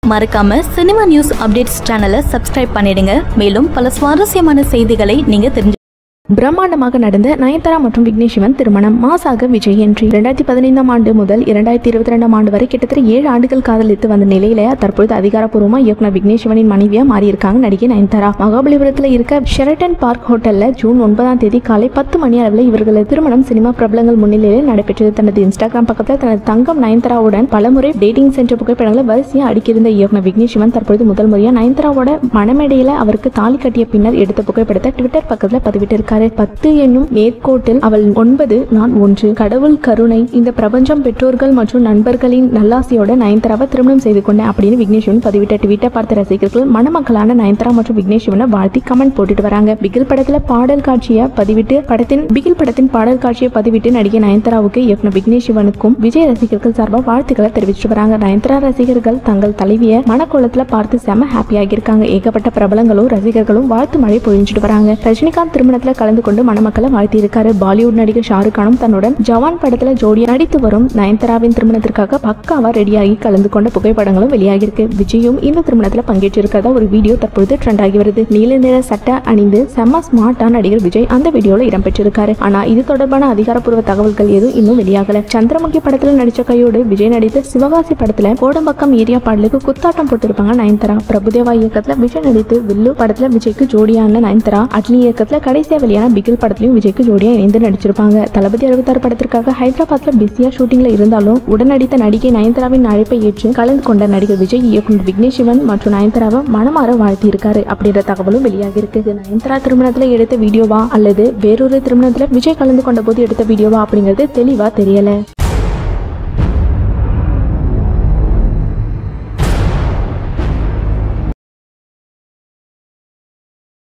மறக்காம cinema news updates சேனலை subscribe பண்ணிடுங்க மேலும் பல சுவாரஸ்யமான செய்திகளை நீங்க தெரிஞ்சு பிரம்மாண்டமாக நடந்த நயன்தாரா மற்றும் விக்னேஷ் சிவன் திருமணம் மாசாக விஜய் என்றி இரண்டாயிரத்தி பதினைந்தாம் ஆண்டு முதல் இரண்டாயிரத்தி இருபத்தி ரெண்டாம் ஆண்டு வரை கிட்டத்தட்ட ஏழு ஆண்டுகள் காதலித்து வந்த நிலையில தற்பொழுது அதிகாரப்பூர்வமா இயக்குனர் விக்னேஷ் சிவனின் மனைவியா மாறியிருக்காங்க நடிகை நயன்தாரா மகாபலிபுரத்தில் இருக்க ஷெரட்டன் பார்க் ஹோட்டல்ல ஜூன் ஒன்பதாம் தேதி காலை பத்து மணி அளவில் இவர்களது திருமணம் சினிமா பிரபலங்கள் முன்னிலையில் நடைபெற்றது தனது இன்ஸ்டாகிராம் பக்கத்தில் தனது தங்கம் நயன்தாராவுடன் பலமுறை டேட்டிங் சென்ற புகைப்படங்களை வரிசையா அடிக்கிருந்த இயக்குனர் விக்னேஷ் சிவன் தற்பொழுது முதல் முறையா நயன்தாராவோட மணமேடையில அவருக்கு தாலி கட்டிய பின்னர் எடுத்த புகைப்படத்தை ட்விட்டர் பக்கத்துல பதிவிட்டிருக்காரு பத்து என்னும் நேர்கோட்டில் அவள் ஒன்பது நான் ஒன்று கடவுள் கருணை இந்த பிரபஞ்சம் பெற்றோர்கள் மற்றும் நண்பர்களின் நல்லாசியோட நயன்தாராவை திருமணம் செய்து கொண்டேன் அப்படின்னு விக்னேஷ் சிவன் பதிவிட்ட ட்விட்டர் பார்த்த ரசிகர்கள் மணமக்களான நயன்தாரா மற்றும் விக்னேஷ் சிவனை வாழ்த்தி கமெண்ட் போட்டுட்டு வராங்க பிகில் படத்துல பாடல் காட்சியை பதிவிட்டு படத்தின் பிகில் படத்தின் பாடல் காட்சியை பதிவிட்டு நடிகை நயன்தாராவுக்கு இயக்குனர் விக்னேஷ் சிவனுக்கும் விஜய் ரசிகர்கள் சார்பாக வாழ்த்துக்களை தெரிவிச்சிட்டு வராங்க நயன்தாரா ரசிகர்கள் தங்கள் தலைவியை மனக்கோலத்துல பார்த்து செம ஹாப்பி ஆகியிருக்காங்க ஏகப்பட்ட பிரபலங்களும் ரசிகர்களும் வாழ்த்து மழை பொழிஞ்சிட்டு வராங்க ரஜினிகாந்த் திருமணத்துல கலந்து கொண்டு மணமக்களை வாழ்த்தி இருக்காரு பாலிவுட் நடிகர் ஷாருக் கானும் தன்னுடன் ஜவான் படத்துல ஜோடியா நடித்து வரும் நயன்தாராவின் திருமணத்திற்காக பக்காவா ரெடியாகி கலந்து கொண்ட புகைப்படங்களும் வெளியாகிருக்கு விஜயும் இந்த திருமணத்துல பங்கேற்றிருக்கிறதா ஒரு வீடியோ தற்பொழுது ட்ரெண்ட் ஆகி வருது நீல நிற சட்டை அணிந்து செம்ம ஸ்மார்ட்டா நடிகர் விஜய் அந்த வீடியோல இடம்பெற்றிருக்காரு ஆனா இது தொடர்பான அதிகாரப்பூர்வ தகவல்கள் எதுவும் இன்னும் வெளியாகல சந்திரமுகி படத்துல நடிச்ச கையோடு விஜய் நடித்த சிவகாசி படத்துல கோடம்பாக்கம் ஏரியா பாடலுக்கு குத்தாட்டம் போட்டிருப்பாங்க நயன்தாரா பிரபுதேவா இயக்கத்துல விஜய் நடித்து வில்லு படத்துல விஜய்க்கு ஜோடியான நயன்தாரா அட்லி இயக்கத்துல கடைசியா வெளியான பிகில் படத்துலயும் விஜய்க்கு ஜோடியா இணைந்து நடிச்சிருப்பாங்க தளபதி அறுபத்தாறு படத்திற்காக ஹைதராபாத்ல பிஸியா ஷூட்டிங்ல இருந்தாலும் உடனடித்த நடிகை நயன்தாராவின் அழைப்பை ஏற்று கலந்து கொண்ட நடிகர் விஜய் இயக்குனர் விக்னேஷ் சிவன் மற்றும் நயன்தாராவை மனமாற வாழ்த்தி இருக்காரு அப்படின்ற தகவலும் வெளியாகி இருக்கு இது நயன்தாரா திருமணத்துல எடுத்த வீடியோவா அல்லது வேறொரு திருமணத்துல விஜய் கலந்து கொண்ட போது எடுத்த வீடியோவா அப்படிங்கிறது தெளிவா தெரியல